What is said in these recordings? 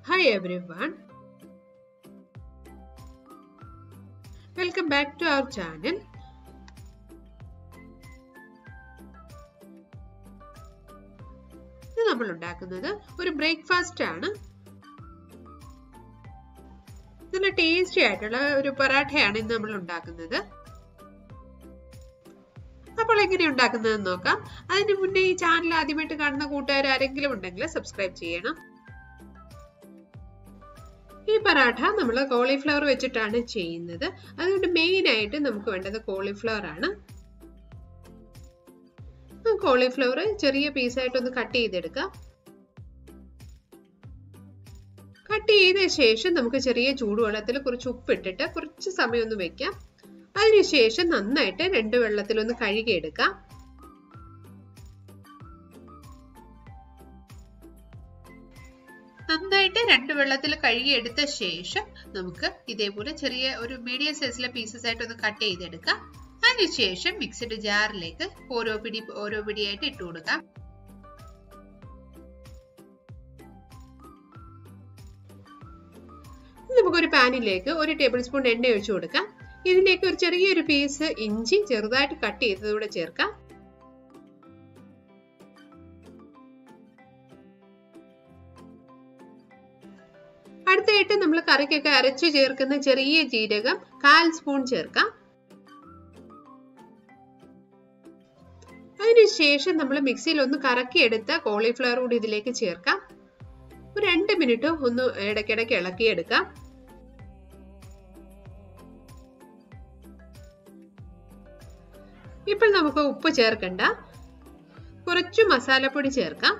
Hi everyone. Welcome back to our channel. ഇത് നമ്മൾ ഉണ്ടാക്കുന്നത് ഒരു ബ്രേക്ക്ഫാസ്റ്റ് ആണ് നല്ല ടേസ്റ്റി ആയിട്ടുള്ള ഒരു പൊറാട്ടയാണ് ഇന്ന് നമ്മൾ ഉണ്ടാക്കുന്നത് അപ്പോൾ എങ്ങനെ ഉണ്ടാക്കുന്നതെന്ന് നോക്കാം അതിന് മുന്നേ ഈ ചാനൽ ആദ്യമായിട്ട് കാണുന്ന കൂട്ടുകാർ ആരെങ്കിലും ഉണ്ടെങ്കിൽ സബ്സ്ക്രൈബ് ചെയ്യണം ഈ പറാഠ നമ്മൾ കോളിഫ്ലവർ വെച്ചിട്ടാണ് ചെയ്യുന്നത് അതുകൊണ്ട് മെയിൻ ആയിട്ട് നമുക്ക് വേണ്ടത് കോളിഫ്ലവർ ആണ് കോളിഫ്ലവർ ചെറിയ പീസായിട്ടൊന്ന് കട്ട് ചെയ്തെടുക്കാം കട്ട് ചെയ്ത ശേഷം നമുക്ക് ചെറിയ ചൂടുവെള്ളത്തിൽ കുറച്ച് ഉപ്പിട്ടിട്ട് കുറച്ച് സമയം ഒന്ന് വെക്കാം അതിനുശേഷം നന്നായിട്ട് രണ്ട് വെള്ളത്തിലൊന്ന് കഴുകിയെടുക്കാം നന്നായിട്ട് രണ്ട് വെള്ളത്തിൽ കഴുകിയെടുത്ത ശേഷം നമുക്ക് ഇതേപോലെ ചെറിയ ഒരു മീഡിയം സൈസിലെ പീസസ് ആയിട്ട് ഒന്ന് കട്ട് ചെയ്തെടുക്കാം അതിനുശേഷം മിക്സിഡ് ജാറിലേക്ക് ഓരോ പിടി ഓരോ പിടിയായിട്ട് ഇട്ട് കൊടുക്കാം നമുക്കൊരു പാനിലേക്ക് ഒരു ടേബിൾ സ്പൂൺ എണ്ണ ഒഴിച്ചു കൊടുക്കാം ഇതിലേക്ക് ഒരു ചെറിയൊരു പീസ് ഇഞ്ചി ചെറുതായിട്ട് കട്ട് ചെയ്തതൂടെ ചേർക്കാം അടുത്തായിട്ട് നമ്മൾ കറിക്കൊക്കെ അരച്ചു ചേർക്കുന്ന ചെറിയ ജീരകം കാൽ സ്പൂൺ ചേർക്കാം അതിനുശേഷം നമ്മൾ മിക്സിയിൽ ഒന്ന് കറക്കിയെടുത്ത കോളിഫ്ലവർ കൂടി ഇതിലേക്ക് ചേർക്കാം ഒരു രണ്ട് മിനിറ്റ് ഒന്ന് ഇടയ്ക്കിടയ്ക്ക് ഇളക്കിയെടുക്കാം ഇപ്പോൾ നമുക്ക് ഉപ്പ് ചേർക്കണ്ട കുറച്ച് മസാലപ്പൊടി ചേർക്കാം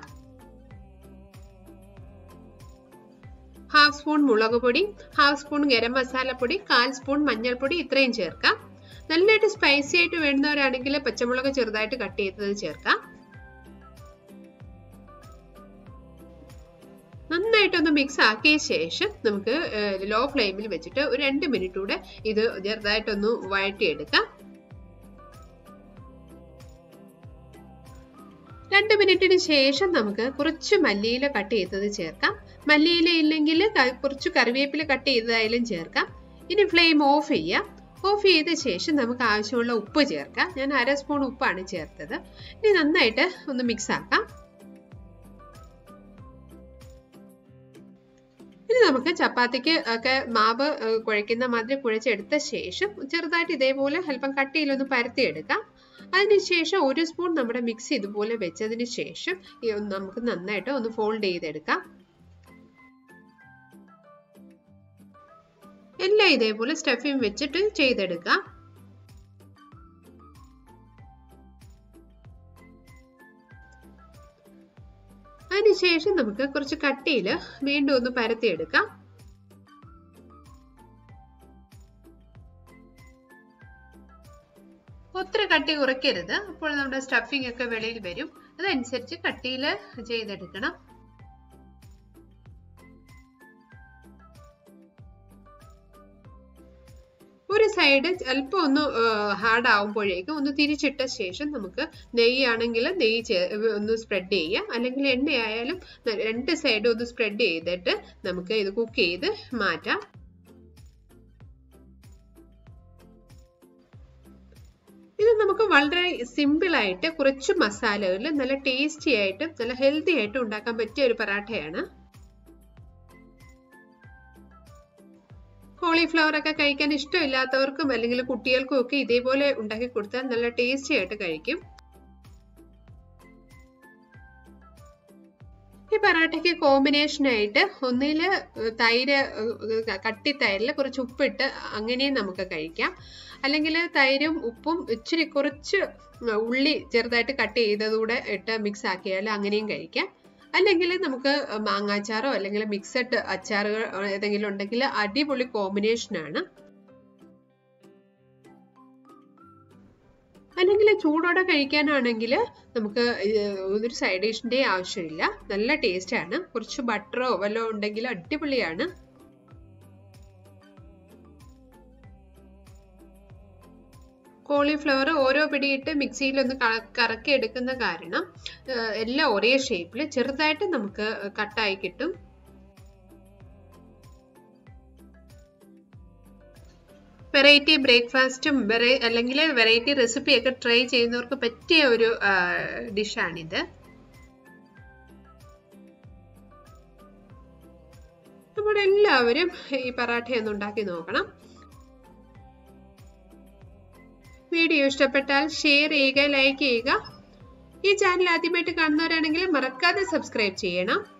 ഹാഫ് സ്പൂൺ മുളക് പൊടി ഹാഫ് സ്പൂൺ ഗരം മസാലപ്പൊടി കാൽ സ്പൂൺ മഞ്ഞൾപ്പൊടി ഇത്രയും ചേർക്കാം നല്ലതായിട്ട് സ്പൈസി ആയിട്ട് വേണ്ടുന്നവരാണെങ്കിൽ പച്ചമുളക് ചെറുതായിട്ട് കട്ട് ചെയ്തത് ചേർക്കാം നന്നായിട്ടൊന്ന് മിക്സ് ആക്കിയ ശേഷം നമുക്ക് ലോ ഫ്ലെയിമിൽ വെച്ചിട്ട് ഒരു രണ്ട് മിനിറ്റ് കൂടെ ഇത് ചെറുതായിട്ടൊന്ന് വഴറ്റിയെടുക്കാം രണ്ട് മിനിറ്റിന് ശേഷം നമുക്ക് കുറച്ച് മല്ലിയില കട്ട് ചെയ്തത് ചേർക്കാം മല്ലിയില ഇല്ലെങ്കിൽ കുറച്ച് കറിവേപ്പില കട്ട് ചെയ്തതായാലും ചേർക്കാം ഇനി ഫ്ലെയിം ഓഫ് ചെയ്യാം ഓഫ് ചെയ്ത ശേഷം നമുക്ക് ആവശ്യമുള്ള ഉപ്പ് ചേർക്കാം ഞാൻ അര സ്പൂൺ ഉപ്പാണ് ചേർത്തത് ഇനി നന്നായിട്ട് ഒന്ന് മിക്സ് ആക്കാം ഇനി നമുക്ക് ചപ്പാത്തിക്ക് ഒക്കെ മാവ് കുഴയ്ക്കുന്ന മാതിരി കുഴച്ചെടുത്ത ശേഷം ചെറുതായിട്ട് ഇതേപോലെ അല്പം കട്ടിയിലൊന്ന് പരത്തിയെടുക്കാം അതിനുശേഷം ഒരു സ്പൂൺ നമ്മുടെ മിക്സ് ഇതുപോലെ വെച്ചതിന് ശേഷം നമുക്ക് നന്നായിട്ട് ഒന്ന് ഫോൾഡ് ചെയ്തെടുക്കാം എല്ലാം ഇതേപോലെ സ്റ്റഫിങ് വെച്ചിട്ട് ചെയ്തെടുക്കാം അതിനുശേഷം നമുക്ക് കുറച്ച് കട്ടിയിൽ വീണ്ടും ഒന്ന് പരത്തിയെടുക്കാം ഒത്തിരി കട്ടി കുറയ്ക്കരുത് അപ്പോൾ നമ്മുടെ സ്റ്റഫിംഗ് ഒക്കെ വെളിയിൽ വരും അതനുസരിച്ച് കട്ടിയിൽ ചെയ്തെടുക്കണം ഒരു സൈഡ് അല്പം ഒന്ന് ഹാർഡ് ആവുമ്പോഴേക്കും ഒന്ന് തിരിച്ചിട്ട ശേഷം നമുക്ക് നെയ്യാണെങ്കിൽ നെയ്യ് ഒന്ന് സ്പ്രെഡ് ചെയ്യാം അല്ലെങ്കിൽ എണ്ണയായാലും രണ്ട് സൈഡും ഒന്ന് സ്പ്രെഡ് ചെയ്തിട്ട് നമുക്ക് ഇത് കുക്ക് ചെയ്ത് മാറ്റാം ഇത് നമുക്ക് വളരെ സിമ്പിൾ ആയിട്ട് കുറച്ച് മസാലകൾ നല്ല ടേസ്റ്റി ആയിട്ടും നല്ല ഹെൽത്തി ആയിട്ടും ഉണ്ടാക്കാൻ പറ്റിയ ഒരു പറാട്ടയാണ് കോളിഫ്ലവർ ഒക്കെ കഴിക്കാൻ ഇഷ്ടമില്ലാത്തവർക്കും അല്ലെങ്കിൽ കുട്ടികൾക്കും ഒക്കെ ഇതേപോലെ ഉണ്ടാക്കി കൊടുത്താൽ നല്ല ടേസ്റ്റി ആയിട്ട് കഴിക്കും ഈ പറാട്ടയ്ക്ക് കോമ്പിനേഷൻ ആയിട്ട് ഒന്നിൽ തൈര് കട്ടി തൈരിൽ കുറച്ച് ഉപ്പിട്ട് അങ്ങനെയും നമുക്ക് കഴിക്കാം അല്ലെങ്കിൽ തൈരും ഉപ്പും ഇച്ചിരി കുറച്ച് ഉള്ളി ചെറുതായിട്ട് കട്ട് ചെയ്തതുകൂടെ ഇട്ട് മിക്സ് ആക്കിയാൽ അങ്ങനെയും കഴിക്കാം അല്ലെങ്കിൽ നമുക്ക് മാങ്ങാച്ചാറോ അല്ലെങ്കിൽ മിക്സഡ് അച്ചാറുകൾ ഏതെങ്കിലും ഉണ്ടെങ്കിൽ അടിപൊളി കോമ്പിനേഷനാണ് അല്ലെങ്കിൽ ചൂടോടെ കഴിക്കാനാണെങ്കിൽ നമുക്ക് ഒരു സൈഡ് ഡിഷിൻ്റെ ആവശ്യമില്ല നല്ല ടേസ്റ്റാണ് കുറച്ച് ബട്ടറോ വല്ലതും ഉണ്ടെങ്കിൽ അടിപൊളിയാണ് കോളിഫ്ലവർ ഓരോ പിടിയിട്ട് മിക്സിയിൽ ഒന്ന് കറക്കി എടുക്കുന്ന കാരണം എല്ലാം ഒരേ ഷേപ്പിൽ ചെറുതായിട്ട് നമുക്ക് കട്ടായി കിട്ടും വെറൈറ്റി ബ്രേക്ക്ഫാസ്റ്റും അല്ലെങ്കിൽ വെറൈറ്റി റെസിപ്പിയൊക്കെ ട്രൈ ചെയ്യുന്നവർക്ക് പറ്റിയ ഒരു ഡിഷാണിത് അപ്പോൾ എല്ലാവരും ഈ പറാഠ ഒന്ന് ഉണ്ടാക്കി നോക്കണം വീഡിയോ ഇഷ്ടപ്പെട്ടാൽ ഷെയർ ചെയ്യുക ലൈക്ക് ചെയ്യുക ഈ ചാനൽ ആദ്യമായിട്ട് കാണുന്നവരാണെങ്കിൽ മറക്കാതെ സബ്സ്ക്രൈബ് ചെയ്യണം